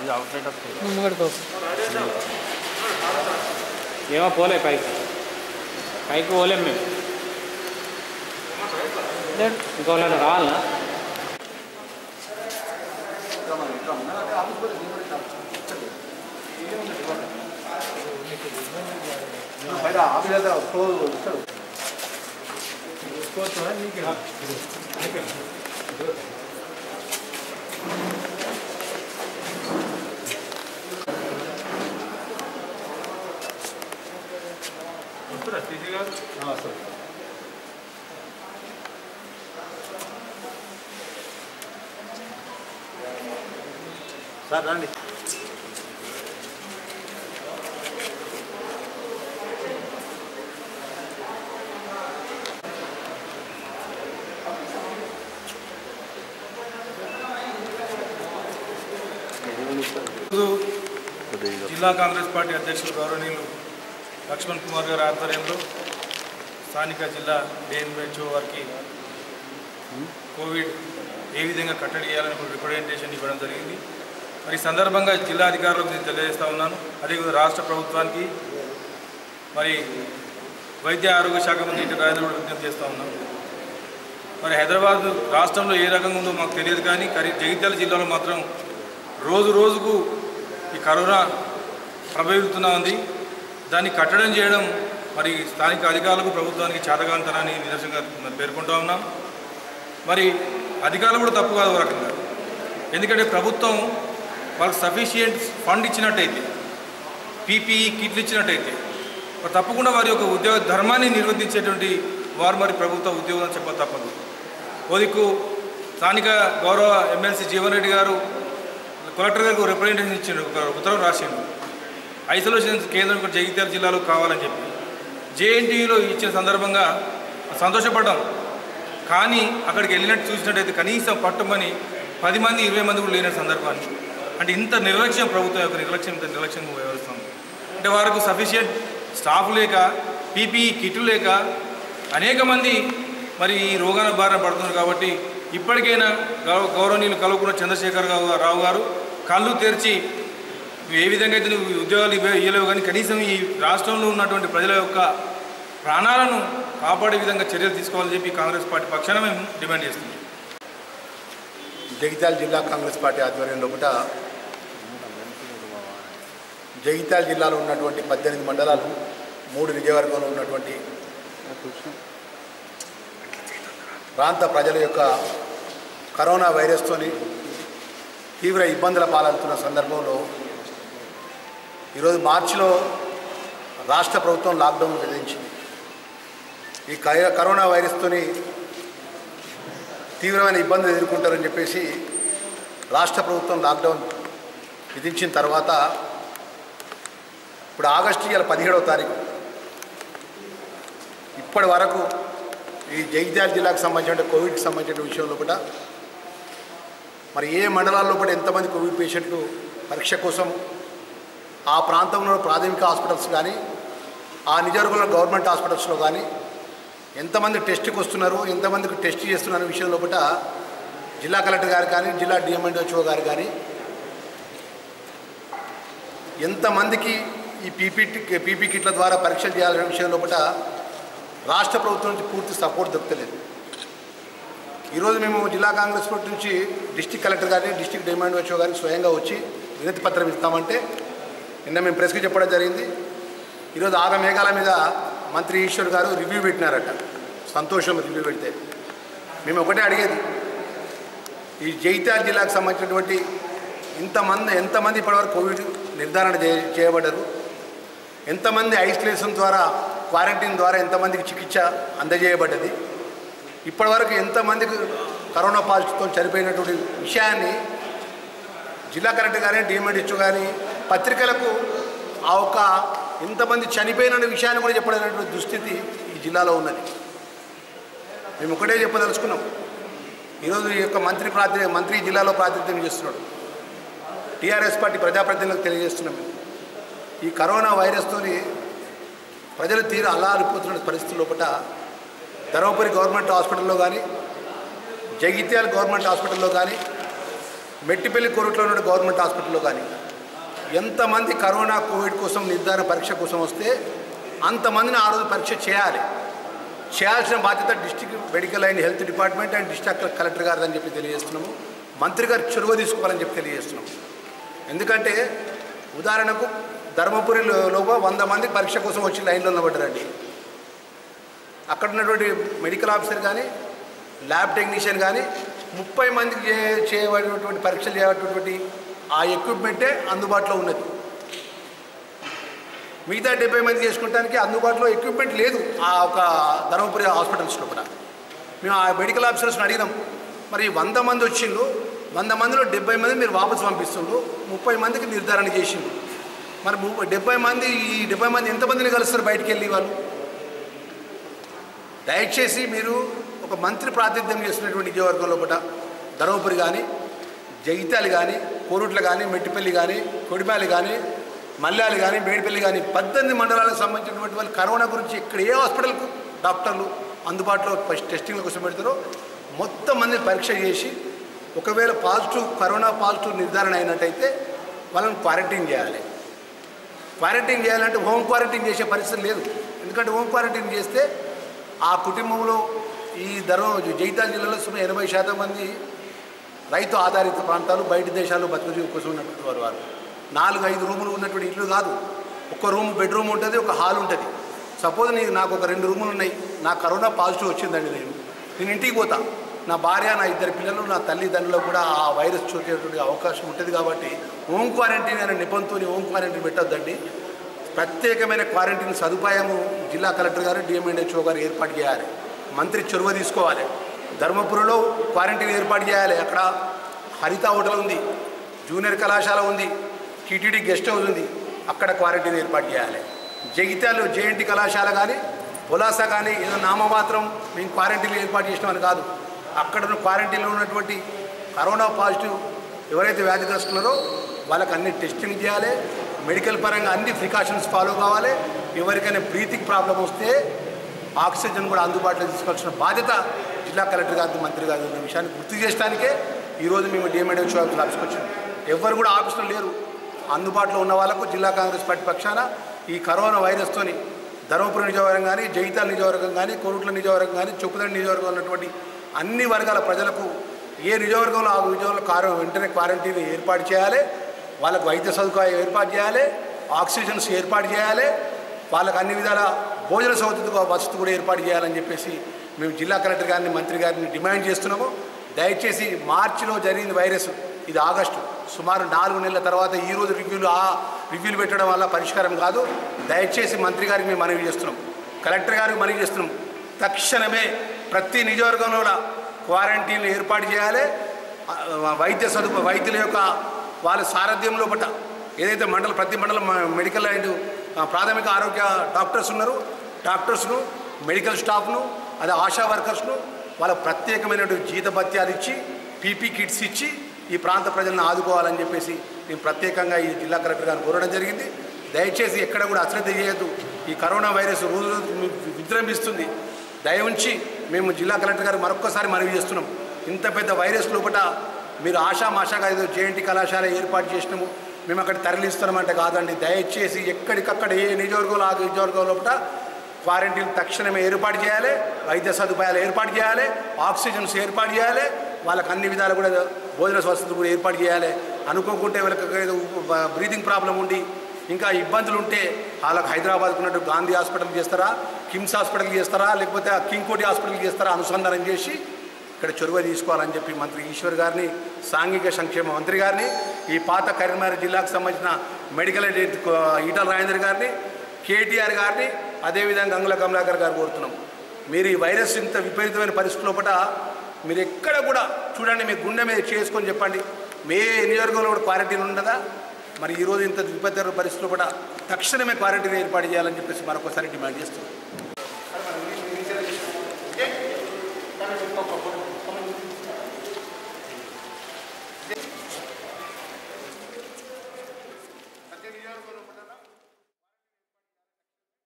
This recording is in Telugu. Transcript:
అది అవుట్లెట్ వస్తుంది నువ్వు ముంగడికి పో. ఏమో పోలే పైకి పైకి పోలేం మేము లేడు ఇంకోళ్ళని రావాలనా బయట ఆఫీస్ అయితే క్లోజ్ ఇస్తాడు సార్ రండి జిల్లా కాంగ్రెస్ పార్టీ అధ్యక్షులు గౌరవనీయులు లక్ష్మణ్ కుమార్ గారి ఆధ్వర్యంలో స్థానిక జిల్లా డిఎన్హెచ్ఓ వారికి కోవిడ్ ఏ విధంగా కట్టడి చేయాలని ఒక రిప్రజెంటేషన్ ఇవ్వడం జరిగింది మరి ఈ సందర్భంగా జిల్లా అధికారులకు నేను తెలియజేస్తా ఉన్నాను అదేవిధంగా రాష్ట్ర ప్రభుత్వానికి మరి వైద్య ఆరోగ్య శాఖ మంత్రి ఇంటి రాజేంద్ర కూడా విజ్ఞప్తి చేస్తూ ఉన్నాను మరి హైదరాబాద్ రాష్ట్రంలో ఏ రకంగా ఉందో మాకు తెలియదు కానీ కరీ జగిత్యాల జిల్లాలో మాత్రం రోజు రోజుకు ఈ కరోనా ప్రభావితున్నా ఉంది దాన్ని కట్టడం చేయడం మరి స్థానిక అధికారులకు ప్రభుత్వానికి చేతగాంతనాన్ని నిదర్శనంగా మరి పేర్కొంటూ ఉన్నాం మరి అధికారులు కూడా తప్పు కాదు ఒక రకంగా ఎందుకంటే ప్రభుత్వం వాళ్ళకి సఫిషియంట్ ఫండ్ ఇచ్చినట్టయితే పీపీఈ కిట్లు ఇచ్చినట్టయితే మరి తప్పకుండా వారి యొక్క ఉద్యోగ ధర్మాన్ని నిర్వర్తించేటువంటి వారు మరి ప్రభుత్వ ఉద్యోగం చెప్ప తప్పదు ఓదికు స్థానిక గౌరవ ఎమ్మెల్సీ జీవన్ రెడ్డి గారు కలెక్టర్ గారికి రిప్రజెంటేషన్ ఇచ్చిండు ఒక ఉత్తరం రాసిండు ఐసోలేషన్ కేంద్రం ఇక్కడ జగిత్యాల జిల్లాలో కావాలని చెప్పి జేఎన్టీయూలో ఇచ్చిన సందర్భంగా సంతోషపడ్డాం కానీ అక్కడికి వెళ్ళినట్టు చూసినట్టయితే కనీసం పట్టుమని పది మంది ఇరవై మంది కూడా లేని సందర్భాన్ని అంటే ఇంత నిర్లక్ష్యం ప్రభుత్వం యొక్క నిర్లక్ష్యం ఇంత నిర్లక్ష్యంగా వ్యవహరిస్తుంది అంటే వారికి సఫిషియెంట్ స్టాఫ్ లేక పీపీఈ కిట్లు లేక అనేక మంది మరి ఈ రోగాన బారిన పడుతున్నారు కాబట్టి ఇప్పటికైనా గౌరవ గౌరవనీయులు కలుపుకున్న చంద్రశేఖర్ రావు రావు గారు కళ్ళు తెరిచి నువ్వు ఏ విధంగా అయితే నువ్వు ఈ ఉద్యోగాలు ఇవ్వ ఇవ్వలేవు కానీ కనీసం ఈ రాష్ట్రంలో ఉన్నటువంటి ప్రజల యొక్క ప్రాణాలను కాపాడే విధంగా చర్యలు తీసుకోవాలని చెప్పి కాంగ్రెస్ పార్టీ పక్షాన మేము డిమాండ్ చేస్తున్నాం జగిత్యాల జిల్లా కాంగ్రెస్ పార్టీ ఆధ్వర్యంలో కూడా జగిత్యాల జిల్లాలో ఉన్నటువంటి పద్దెనిమిది మండలాలు మూడు నియోజకవర్గంలో ఉన్నటువంటి ప్రాంత ప్రజల యొక్క కరోనా వైరస్తోని తీవ్ర ఇబ్బందుల పాలవుతున్న సందర్భంలో ఈరోజు మార్చిలో రాష్ట్ర ప్రభుత్వం లాక్డౌన్ విధించింది ఈ కై- కరోనా వైరస్తోని తీవ్రమైన ఇబ్బందులు ఎదుర్కొంటారని చెప్పేసి రాష్ట్ర ప్రభుత్వం లాక్డౌన్ విధించిన తర్వాత ఇప్పుడు ఆగస్టు ఇవాళ పదిహేడవ తారీఖు ఇప్పటి వరకు ఈ జగిత్యాల జిల్లాకు సంబంధించిన కోవిడ్కి సంబంధించిన విషయంలో కూడా మరి ఏ మండలాల్లో కూడా ఎంతమంది కోవిడ్ పేషెంట్లు పరీక్ష కోసం ఆ ప్రాంతంలో ప్రాథమిక హాస్పిటల్స్ కానీ ఆ నిజవర్గంలో గవర్నమెంట్ హాస్పిటల్స్లో కానీ ఎంతమంది టెస్ట్కి వస్తున్నారు ఎంతమందికి టెస్ట్ చేస్తున్నారు విషయంలో కూడా జిల్లా కలెక్టర్ గారు కానీ జిల్లా డిఎంఎండ్హెచ్ఓ గారు కానీ ఎంతమందికి ఈ పీపీ పీపీ కిట్ల ద్వారా పరీక్షలు చేయాలనే విషయంలో కూడా రాష్ట్ర ప్రభుత్వం నుంచి పూర్తి సపోర్ట్ దొరకలేదు ఈరోజు మేము జిల్లా కాంగ్రెస్ పార్టీ నుంచి డిస్టిక్ కలెక్టర్ గారిని డిస్టిక్ డిఎంఎండ్హెచ్ఓ గారికి స్వయంగా వచ్చి వినతి పత్రం ఇస్తామంటే నిన్న మేము ప్రెస్కి చెప్పడం జరిగింది ఈరోజు ఆగ మేఘాల మీద మంత్రి ఈశ్వర్ గారు రివ్యూ పెట్టినారట సంతోషం రివ్యూ పెడితే మేము ఒకటే అడిగేది ఈ జైత్యాల జిల్లాకు సంబంధించినటువంటి ఇంతమంది ఎంతమంది ఇప్పటివరకు కోవిడ్ నిర్ధారణ చే చేయబడ్డారు ఎంతమంది ఐసోలేషన్ ద్వారా క్వారంటైన్ ద్వారా ఎంతమందికి చికిత్స అందజేయబడ్డది ఇప్పటివరకు ఎంతమందికి కరోనా పాజిటివ్తో చనిపోయినటువంటి విషయాన్ని జిల్లా కలెక్టర్ కానీ డిఎంఎడ్హెచ్ఓ కానీ పత్రికలకు ఆ ఒక్క ఇంతమంది చనిపోయిన విషయాన్ని కూడా చెప్పలేనటువంటి దుస్థితి ఈ జిల్లాలో ఉన్నది మేము ఒకటే చెప్పదలుచుకున్నాం ఈరోజు ఈ యొక్క మంత్రి ప్రాతి మంత్రి ఈ జిల్లాలో ప్రాతినిధ్యం చేస్తున్నాడు టీఆర్ఎస్ పార్టీ ప్రజాప్రతినిధులకు తెలియజేస్తున్నాం మేము. ఈ కరోనా వైరస్తోని ప్రజలు తీరు అల్లారిపోతున్న పరిస్థితుల లోపల ధర్మపురి గవర్నమెంట్ హాస్పిటల్లో కానీ జగిత్యాల గవర్నమెంట్ హాస్పిటల్లో కానీ మెట్టిపల్లి కోరుట్లో ఉన్న గవర్నమెంట్ హాస్పిటల్లో కానీ ఎంతమంది కరోనా కోవిడ్ కోసం నిర్ధారణ పరీక్ష కోసం వస్తే అంతమందిని ఆ రోజు పరీక్ష చేయాలి చేయాల్సిన బాధ్యత district medical and health department and district collector గారు అని చెప్పి తెలియజేస్తున్నాము మంత్రి గారు చొరవ తీసుకోవాలని చెప్పి తెలియజేస్తున్నాం ఎందుకంటే ఉదాహరణకు ధర్మపురి లోపల వంద మంది పరీక్ష కోసం వచ్చి లైన్లో నిలబడ్డారండి అక్కడ ఉన్నటువంటి మెడికల్ ఆఫీసర్ కానీ ల్యాబ్ టెక్నీషియన్ కానీ ముప్పై మందికి చే చేయబడినటువంటి పరీక్షలు చేయబడినటువంటి ఆ ఎక్విప్మెంటే అందుబాటులో ఉన్నది మిగతా డెబ్బై మంది చేసుకోవడానికి అందుబాటులో ఎక్విప్మెంట్ లేదు ఆ ఒక ధర్మపురి హాస్పిటల్స్లో కూడా మేము ఆ మెడికల్ ఆఫీసర్స్ని అడిగినాం మరి వంద మంది వచ్చిండు వంద మందిలో డెబ్బై మంది మీరు వాపసు పంపిస్తుండ్రు ముప్పై మందికి నిర్ధారణ చేసిండు మరి ము- డెబ్బై మంది ఈ డెబ్బై మంది ఎంతమందిని కలుస్తారు బయటికి వెళ్ళి వాళ్ళు దయచేసి మీరు ఒక మంత్రి ప్రాతినిధ్యం చేస్తున్నటువంటి నియోజకవర్గంలో పూట ధర్మపురి కానీ జగిత్యాలు కానీ కోరుట్ల కానీ మెట్టిపల్లి కానీ కొడిపాలి కానీ మల్యాలు కానీ మేడిపల్లి కానీ పద్దెనిమిది మండలాలకు సంబంధించినటువంటి వాళ్ళు కరోనా గురించి ఇక్కడ ఏ హాస్పిటల్కు డాక్టర్లు అందుబాటులో ఫస్ట్ టెస్టింగ్ల కోసం పెడతారో మొత్తం మందిని పరీక్ష చేసి ఒకవేళ పాజిటివ్ కరోనా పాజిటివ్ నిర్ధారణ అయినట్టయితే వాళ్ళని క్వారంటైన్ చేయాలి క్వారంటైన్ చేయాలంటే హోమ్ క్వారంటైన్ చేసే పరిస్థితి లేదు ఎందుకంటే హోమ్ క్వారంటైన్ చేస్తే ఆ కుటుంబంలో ఈ ధర్మ జైతాల్ జిల్లాలో సుమారు ఎనభై శాతం మంది రైతు ఆధారిత ప్రాంతాలు బయట దేశాలు బతుకు కోసం ఉన్నటువంటి వారు వారు నాలుగు ఐదు రూములు ఉన్నటువంటి ఇల్లు కాదు ఒక రూమ్ బెడ్రూమ్ ఉంటుంది ఒక హాల్ ఉంటుంది సపోజ్ నీకు నాకు ఒక రెండు రూములు ఉన్నాయి నా కరోనా పాజిటివ్ వచ్చిందండి నేను నేను ఇంటికి పోతా నా భార్య నా ఇద్దరు పిల్లలు నా తల్లిదండ్రులకు కూడా ఆ వైరస్ చూసేటువంటి అవకాశం ఉంటుంది కాబట్టి హోమ్ క్వారంటైన్ అనే నిబంధనతో హోమ్ క్వారంటైన్ పెట్టొద్దండి ప్రత్యేకమైన క్వారంటైన్ సదుపాయము జిల్లా కలెక్టర్ గారు డిఎంఎన్హెచ్ఓ గారు ఏర్పాటు చేయాలి మంత్రి చొరవ తీసుకోవాలి ధర్మపురిలో క్వారంటైన్ ఏర్పాటు చేయాలి అక్కడ హరిత హోటల్ ఉంది జూనియర్ కళాశాల ఉంది టీటీడీ గెస్ట్ హౌస్ ఉంది అక్కడ క్వారంటైన్ ఏర్పాటు చేయాలి జగిత్యాలు జేఎన్టీ కళాశాల కానీ పులాస కానీ ఏదో నామమాత్రం మేము క్వారంటైన్ ఏర్పాటు చేసినామని కాదు అక్కడ ఉన్న క్వారంటైన్లో ఉన్నటువంటి కరోనా పాజిటివ్ ఎవరైతే వ్యాధిగ్రస్తున్నారో వాళ్ళకి అన్ని టెస్టింగ్ చేయాలి మెడికల్ పరంగా అన్ని ప్రికాషన్స్ ఫాలో కావాలి ఎవరికైనా బ్రీతింగ్ ప్రాబ్లం వస్తే ఆక్సిజన్ కూడా అందుబాటులో తీసుకోవాల్సిన బాధ్యత జిల్లా కలెక్టర్ గారి మంత్రి గారి ఉన్న విషయాన్ని గుర్తు చేయడానికే ఈరోజు మేము డిఎంఎడ్ షో ఆఫీస్కి వచ్చాం ఎవ్వరు కూడా ఆఫీసులో లేరు అందుబాటులో ఉన్న వాళ్ళకు జిల్లా కాంగ్రెస్ పార్టీ పక్షాన ఈ కరోనా వైరస్తోని ధర్మపురి నియోజకవర్గం కానీ జగిత్యాల నియోజకవర్గం కానీ కోరుట్ల నియోజకవర్గం కానీ చొప్పుదండి నియోజకవర్గం ఉన్నటువంటి అన్ని వర్గాల ప్రజలకు ఏ నియోజకవర్గంలో ఆ నియోజకవర్గంలో కారు వెంటనే క్వారంటైన్ ఏర్పాటు చేయాలి వాళ్ళకు వైద్య సదుపాయం ఏర్పాటు చేయాలి ఆక్సిజన్స్ ఏర్పాటు చేయాలి వాళ్ళకు అన్ని విధాల భోజన సౌకర్య వసతి కూడా ఏర్పాటు చేయాలని చెప్పేసి మేము జిల్లా కలెక్టర్ గారిని మంత్రి గారిని డిమాండ్ చేస్తున్నాము దయచేసి మార్చిలో జరిగిన వైరస్ ఇది ఆగస్టు సుమారు నాలుగు నెలల తర్వాత ఈ రోజు రివ్యూలు ఆ రివ్యూలు పెట్టడం వల్ల పరిష్కారం కాదు దయచేసి మంత్రి గారికి మేము మనవి చేస్తున్నాం కలెక్టర్ గారికి మనవి చేస్తున్నాం తక్షణమే ప్రతి నియోజకవర్గంలో కూడా క్వారంటైన్ ఏర్పాటు చేయాలి ఆ, వైద్య సదుపాయ వైద్యుల యొక్క వాళ్ళ సారథ్యంలో పట్ట ఏదైతే మండల ప్రతి మండలం మ- మెడికల్ అండ్ ఆ, ప్రాథమిక ఆరోగ్య డాక్టర్స్ ఉన్నారు డాక్టర్స్ను మెడికల్ స్టాఫ్ను అదే ఆశా వర్కర్స్ను వాళ్ళ ప్రత్యేకమైనటువంటి జీతభత్యాలు ఇచ్చి పీపీ కిట్స్ ఇచ్చి ఈ ప్రాంత ప్రజలను ఆదుకోవాలని చెప్పేసి నేను ప్రత్యేకంగా ఈ జిల్లా కలెక్టర్ గారిని కోరడం జరిగింది దయచేసి ఎక్కడ కూడా అశ్రద్ధ చేయొద్దు ఈ కరోనా వైరస్ రోజు రోజు విజృంభిస్తుంది దయ ఉంచి మేము జిల్లా కలెక్టర్ గారు మరొక్కసారి మనవి చేస్తున్నాం ఇంత పెద్ద వైరస్ లోపల మీరు ఆషామాషాగా ఏదో జేఎన్టీ కళాశాల ఏర్పాటు చేసినాము మేము అక్కడ తరలిస్తున్నామంటే కాదండి దయచేసి ఎక్కడికక్కడ ఏ నియోజకవర్గంలో ఆ నియోజకవర్గం లోపల క్వారంటైన్ తక్షణమే ఏర్పాటు చేయాలి వైద్య సదుపాయాలు ఏర్పాటు చేయాలి ఆక్సిజన్స్ ఏర్పాటు చేయాలి వాళ్ళకి అన్ని విధాలు కూడా భోజన వసతులు కూడా ఏర్పాటు చేయాలి అనుకోకుంటే వాళ్ళకి ఏదో బ్రీతింగ్ ప్రాబ్లం ఉండి ఇంకా ఇబ్బందులు ఉంటే వాళ్ళకి హైదరాబాద్కు ఉన్నట్టు గాంధీ హాస్పిటల్ చేస్తారా కిమ్స్ హాస్పిటల్ చేస్తారా లేకపోతే ఆ కింగ్కోటి హాస్పిటల్ చేస్తారా అనుసంధానం చేసి ఇక్కడ చొరవ తీసుకోవాలని చెప్పి మంత్రి ఈశ్వర్ గారిని సాంఘిక సంక్షేమ మంత్రి గారిని ఈ పాత కరీంనగర్ జిల్లాకు సంబంధించిన మెడికల్ ఎయిడ్ ఈటల రాజేందర్ గారిని కేటీఆర్ గారిని అదేవిధంగా గంగుల కమలాకర్ గారు కోరుతున్నాం మీరు ఈ వైరస్ ఇంత విపరీతమైన పరిస్థితి లోపల మీరు ఎక్కడ కూడా చూడండి మీ గుండె మీద చేసుకొని చెప్పండి మే నియోజకవర్గంలో కూడా క్వారంటైన్ ఉండదా మరి ఈరోజు ఇంత విపత్తర పరిస్థితుల్లో కూడా తక్షణమే క్వారంటైన్ ఏర్పాటు చేయాలని చెప్పేసి మరొకసారి డిమాండ్ చేస్తున్నాం